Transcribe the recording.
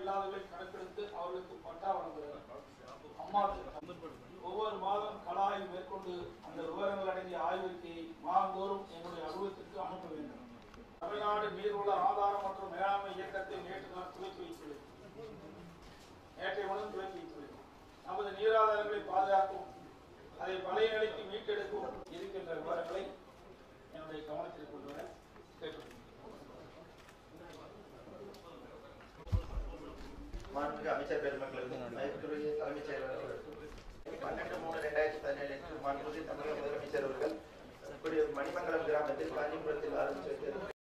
இல்லாதவர்களை கணக்கெடுத்து அவர்களுக்கு பட்டா வழங்குகிறது அம்மா திட்டம் ஒவ்வொரு மாதம் கள ஆய்வு மேற்கொண்டு அந்த விவரங்கள் அடங்கிய ஆய்வறிக்கையை மாதந்தோறும் எங்களுடைய அலுவலகத்திற்கு அனுப்ப வேண்டும் தமிழ்நாடு நீர்வள ஆதாரம் மற்றும் மேலாண்மை இயக்கத்தை நேற்று நான் துவக்கி வைத்துள்ளேன் நேற்றைய முதல் துவக்கி வைத்துள்ளேன் நமது நீராதாரங்களை பாதுகாக்கும் அதை பழைய நிலைக்கு மீட்டெடுக்கும் இருக்கின்ற விவரங்களை என்னுடைய கவனத்தில் கொண்டு வர கேட்டுக்கொள்கிறேன் மாண்புமிகு அமைச்சர் பெருமக்களுக்கு மதிப்புக்குரிய தலைமைச் செயலர் அவர்களுக்கு பன்னெண்டு மூணு ரெண்டாயிரத்தி பதினேழு மாண்புமிகு தமிழக முதலமைச்சர் அவர்கள் இப்படி மணிமங்கலம் கிராமத்தில் காஞ்சிபுரத்தில் ஆரம்பித்து